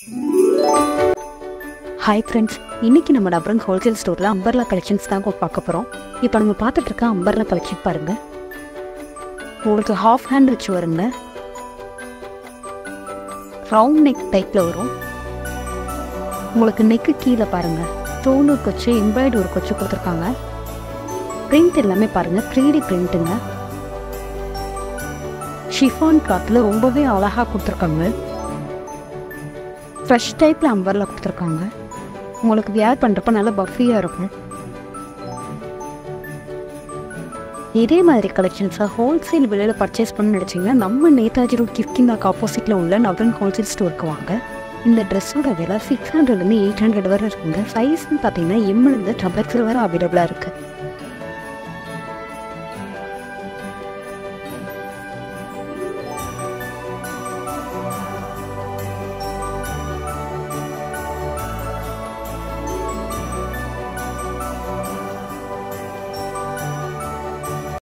hi friends இன்னைக்கு நம்ம டபரங் ஹோல்சேல் ஸ்டோரில் அம்பர்லா கலெக்ஷன்ஸ் தான் பார்க்க போகிறோம் இப்போ நம்ம பார்த்துட்டு இருக்க அம்பர்லா கலெக்ஷன் பாருங்க உங்களுக்கு ஹாஃப் ஹேண்ட் வச்சு வருங்க ரவுண்ட் நெக் டைப்பில் வரும் உங்களுக்கு நெக்கு கீழே பாருங்க ஸ்டோன் ஒர்க் வச்சு எம்ப்ராய்டு ஒர்க் வச்சு கொடுத்துருக்காங்க பிரிண்ட் எல்லாமே பாருங்க த்ரீ டி பிரிண்ட்டுங்க ஷிஃபான் கிளாத்தில் ரொம்பவே அழகாக கொடுத்துருக்காங்க ஃப்ரெஷ் டைப்பில் அம்பரில் கொடுத்துருக்காங்க உங்களுக்கு வியர் பண்ணுறப்ப நல்லா பஃபியாக இருக்கும் இதே மாதிரி கலெக்ஷன்ஸை ஹோல்சேல் விலையில் பர்ச்சேஸ் பண்ண நினச்சிங்கன்னா நம்ம நேதாஜி ரோட் கிஃப்டிங்காக்கு ஆப்போசிட்டில் உள்ள நவரன் ஹோல்சேல் ஸ்டோருக்கு வாங்க இந்த ட்ரெஸ்ஸோட விலை சிக்ஸ் ஹண்ட்ரட்லேருந்து எயிட் ஹண்ட்ரட் வரை இருக்குங்க சைஸ்னு பார்த்தீங்கன்னா எம்லேருந்து டபுள் எக்ஸல் வரை அவைலபிளாக இருக்குது